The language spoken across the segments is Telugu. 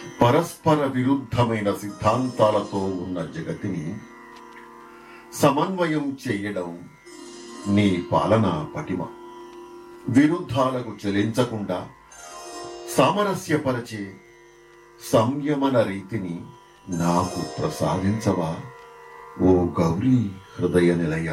పరస్పర విరుద్ధమైన సిద్ధాంతాలతో ఉన్న జగతిని సమన్వయం చేయడం నీ పాలన పటిమ విరుద్ధాలకు చెలించకుండా సామరస్యపరచే సంయమన రీతిని నాకు ప్రసాదించవా ఓ గౌరీ హృదయ నిలయ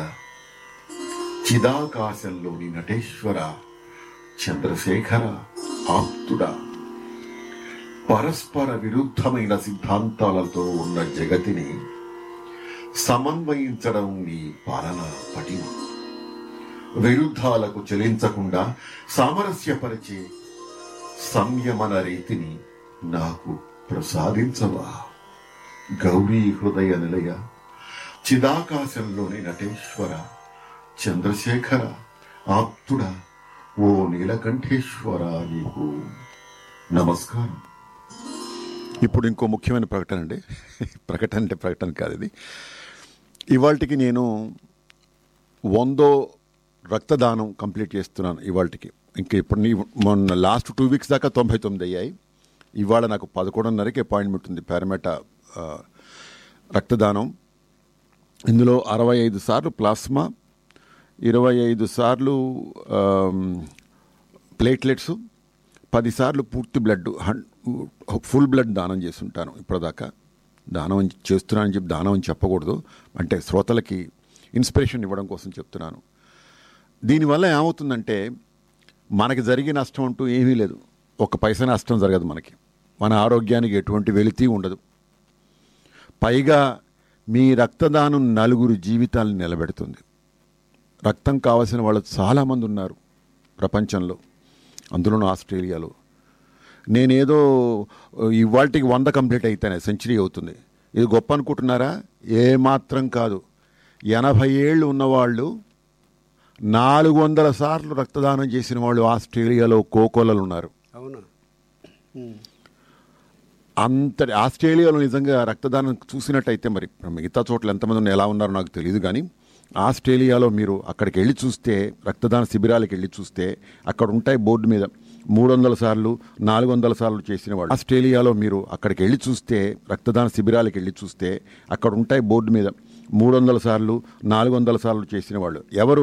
చిదాకాశంలోని నటేశ్వర చంద్రశేఖర ఆప్తుడా పరస్పర విరుద్ధమైన సిద్ధాంతాలతో ఉన్న జగతిని సమన్వయించడం నీ పాలన పటిమ విరుద్ధాలకు చెలించకుండా సామరస్యపరిచే సంయమన రీతిని నాకు ప్రసాదించవా గౌరీ హృదయ నిలయ చిదాకాశంలోని నటేశ్వర చంద్రశేఖర ఆప్తుడ ఓ నీలకంఠేశ్వర నీకు నమస్కారం ఇప్పుడు ఇంకో ముఖ్యమైన ప్రకటన అండి ప్రకటన అంటే ప్రకటన కాదు ఇది ఇవాళకి నేను వందో రక్తదానం కంప్లీట్ చేస్తున్నాను ఇవాళకి ఇంకా ఇప్పుడు నీ మొన్న లాస్ట్ టూ వీక్స్ దాకా తొంభై తొమ్మిది అయ్యాయి ఇవాళ నాకు పదకొండున్నరకి అపాయింట్మెంట్ ఉంది పారామెట ఆ, రక్తదానం ఇందులో అరవై ఐదు సార్లు ప్లాస్మా ఇరవై ఐదు సార్లు ఆమ్, ప్లేట్లెట్స్ పదిసార్లు పూర్తి బ్లడ్ హన్ ఫుల్ బ్లడ్ దానం చేస్తుంటాను ఇప్పటిదాకా దానం అని చేస్తున్నానని చెప్పి దానం అని చెప్పకూడదు అంటే శ్రోతలకి ఇన్స్పిరేషన్ ఇవ్వడం కోసం చెప్తున్నాను దీనివల్ల ఏమవుతుందంటే మనకి జరిగే నష్టం అంటూ ఏమీ లేదు ఒక పైసా నష్టం జరగదు మనకి మన ఆరోగ్యానికి ఎటువంటి వెలితి ఉండదు పైగా మీ రక్తదానం నలుగురు జీవితాలను నిలబెడుతుంది రక్తం కావాల్సిన వాళ్ళు చాలామంది ఉన్నారు ప్రపంచంలో అందులోనూ ఆస్ట్రేలియాలో నేనేదో ఇవాళకి వంద కంప్లీట్ అయితేనే సెంచరీ అవుతుంది ఇది గొప్ప అనుకుంటున్నారా ఏమాత్రం కాదు ఎనభై ఏళ్ళు ఉన్నవాళ్ళు నాలుగు వందల సార్లు రక్తదానం చేసిన వాళ్ళు ఆస్ట్రేలియాలో కోకోలలు ఉన్నారు అవునా అంతటి ఆస్ట్రేలియాలో నిజంగా రక్తదానం చూసినట్టయితే మరి మిగతా చోట్ల ఎంతమంది ఉన్న ఎలా ఉన్నారో నాకు తెలియదు కానీ ఆస్ట్రేలియాలో మీరు అక్కడికి వెళ్ళి చూస్తే రక్తదాన శిబిరాలకు వెళ్ళి చూస్తే అక్కడ ఉంటాయి బోర్డు మీద మూడు వందల సార్లు నాలుగు వందల సార్లు చేసిన వాళ్ళు ఆస్ట్రేలియాలో మీరు అక్కడికి వెళ్ళి చూస్తే రక్తదాన శిబిరాలకు వెళ్ళి చూస్తే అక్కడ ఉంటాయి బోర్డు మీద మూడు వందల సార్లు నాలుగు వందల సార్లు చేసిన వాళ్ళు ఎవరు